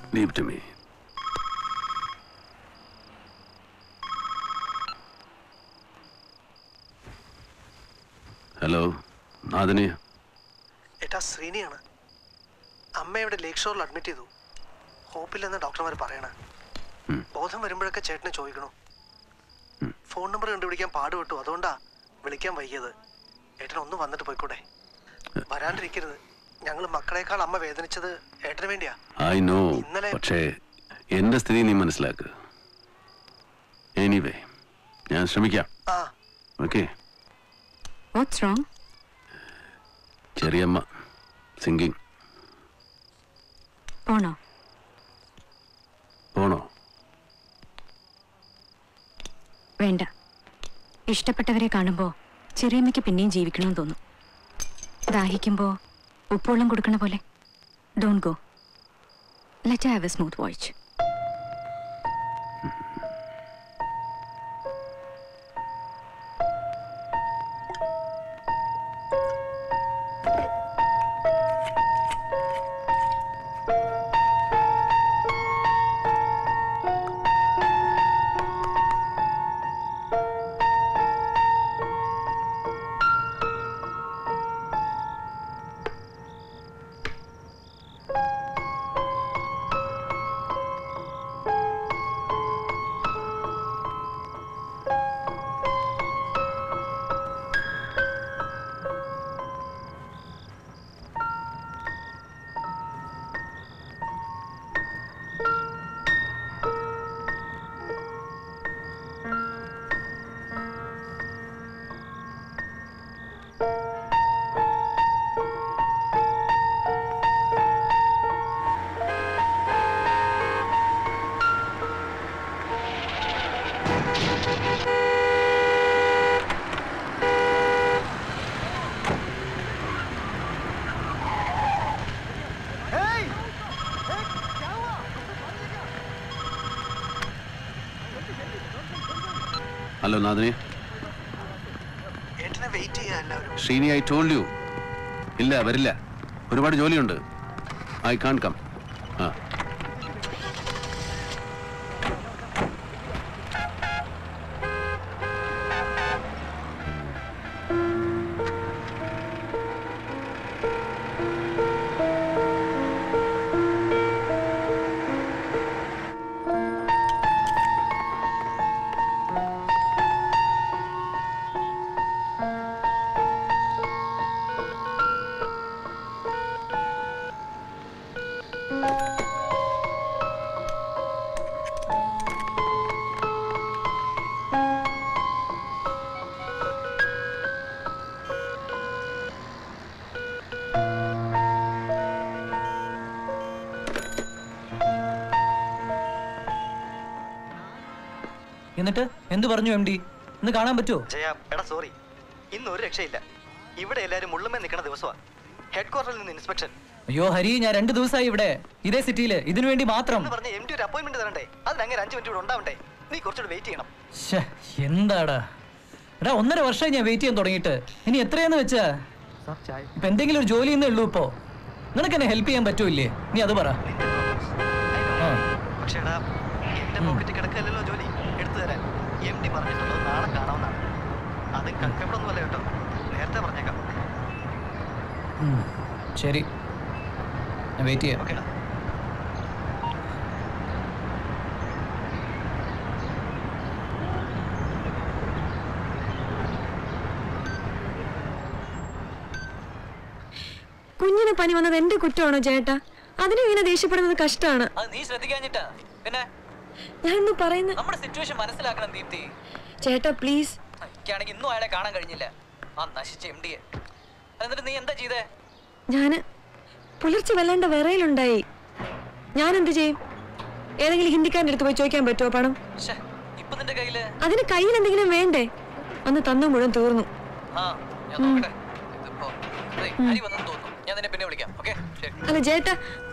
Leave to me hello Nadini ഏട്ടാ ശ്രീനിയാണ് അമ്മ ഇവിടെ ലേക്ക് ഷോറിൽ അഡ്മിറ്റ് ചെയ്തു ഹോപ്പില്ലെന്ന് ഡോക്ടർമാർ പറയണേ ബോധം വരുമ്പോഴൊക്കെ ചേട്ടനെ ചോദിക്കണു ഫോൺ നമ്പർ കണ്ടുപിടിക്കാൻ പാടുപെട്ടു അതുകൊണ്ടാ വിളിക്കാൻ വൈകിയത് ഏട്ടൻ ഒന്ന് വന്നിട്ട് പോയിക്കൂടെ വരാണ്ടിരിക്കരുത് ഞങ്ങൾ മക്കളെക്കാൾ അമ്മ വേദനിച്ചത് ഏട്ടന് വേണ്ടിയാ ഐ നോ ഇന്നലെ- പക്ഷേ എന്റെ സ്ഥിതി നീ മനസ്സിലാക്ക് എനിവേ ഞാൻ ശ്രമിക്കാം ആ ഓക്കെ വാട്ട്സ് റോങ് ചെറിയമ്മ സിംഗിങ് പോണോ പോണോ വേണ്ട ഇഷ്ടപ്പെട്ടവരെ കാണുമ്പോൾ ചെറിയമ്മയ്ക്ക് പിന്നെയും ജീവിക്കണമെന്ന് തോന്നും ദാഹിക്കുമ്പോൾ ഉപ്പുവെള്ളം കൊടുക്കണ പോലെ don go let have a smooth വായിച്ച് ഹലോ നാദിനി ഏട്ടനെ വെയിറ്റ് ചെയ്യാ എല്ലാവരും ശ്രീനി ഐ ടോൾഡ് യു ഇല്ല വരില്ല ഒരുപാട് ജോലിയുണ്ട് ഐ കാൺ കം ആ എന്നിട്ട് എന്ത് പറഞ്ഞു എം ഡി ഇന്ന് കാണാൻ പറ്റുമോ ജയ എടാ സോറി ഇന്ന് ഒരു രക്ഷയില്ല ഇവിടെ എല്ലാരും മുള്ളുമേ നിൽക്കുന്ന ദിവസമാണ് ഹെഡ് ക്വാർട്ടറിൽ നിന്ന് ഇൻസ്പെക്ഷൻ അയ്യോ ഹരി ഞാൻ രണ്ട് ദിവസമായി ഇവിടെ ഇതേ സിറ്റിയില് ഇതിനു വേണ്ടി മാത്രം എന്ന് പറഞ്ഞ് എം ഡി ഒരു അപ്പോയിന്റ്മെന്റ് തരണ്ടേ അതിന് അങ്ങനെ അഞ്ച് മിനിറ്റ് ഇവിടെ ഉണ്ടാവണ്ടേ നീ കുറച്ചുകൂടി വെയിറ്റ് ചെയ്യണം ശ്ശേ, എന്താടാ എടാ ഒന്നര വർഷമായി ഞാൻ വെയിറ്റ് ചെയ്യാൻ തുടങ്ങിയിട്ട് ഇനി എത്രയാന്ന് വെച്ചാ ഇപ്പൊ എന്തെങ്കിലും ഒരു ജോലി എന്നേ ഉള്ളൂ ഇപ്പോ നിനക്ക് എന്നെ ഹെൽപ്പ് ചെയ്യാൻ പറ്റൂല്ലേ നീ അത് പറ ആ. പക്ഷേ എടാ എന്റെ പോക്കറ്റ് കിടക്കല്ലോ ജോലി എടുത്തു തരാൻ എം ഡി പറഞ്ഞിട്ടുള്ളത് നാളെ കാണാവുന്നതാണ് അത് കക്കവിടൊന്നുമല്ല കേട്ടോ നേരത്തെ പറഞ്ഞേക്കാം ഉം, ശരി ഞാൻ വെയിറ്റ് ചെയ്യാം ഓക്കേടാ കുഞ്ഞിന് പനി വന്നത് എന്റെ കുറ്റമാണോ ചേട്ടാ അതിനും ഇങ്ങനെ ദേഷ്യപ്പെടുന്നത് കഷ്ടമാണ് അത് നീ ശ്രദ്ധിക്കാഞ്ഞിട്ടാ പിന്നെ ഞാൻ ഇന്ന് പറയുന്ന നമ്മുടെ സിറ്റുവേഷൻ മനസ്സിലാക്കണം ദീപ്തി ചേട്ടാ പ്ലീസ് എനിക്കാണെങ്കിൽ ഇന്നും അയാളെ കാണാൻ കഴിഞ്ഞില്ല ആ നശിച്ച എം ഡിയെ എന്നിട്ട് നീ എന്താ ചെയ്തേ ഞാന് പുലർച്ചെ വല്ലാണ്ട് വിറയിലുണ്ടായി ഞാൻ എന്ത് ചെയ്യും ഏതെങ്കിലും ഹിന്ദിക്കാരൻ്റെ അടുത്ത് പോയി ചോദിക്കാൻ പറ്റുമോ പണം ശ്ശേ, ഇപ്പൊ നിന്റെ കയ്യില് അതിന് കയ്യിൽ എന്തെങ്കിലും വേണ്ടേ അന്ന് തന്നു മുഴുവൻ തീർന്നു ആ ഞാൻ നോക്കട്ടെ ഇതിപ്പോ ദേ, ഹരി വന്നെന്ന് തോന്നുന്നു ഞാൻ നിന്നെ പിന്നെ വിളിക്കാം ഓക്കെ ശരി അല്ല ചേട്ടാ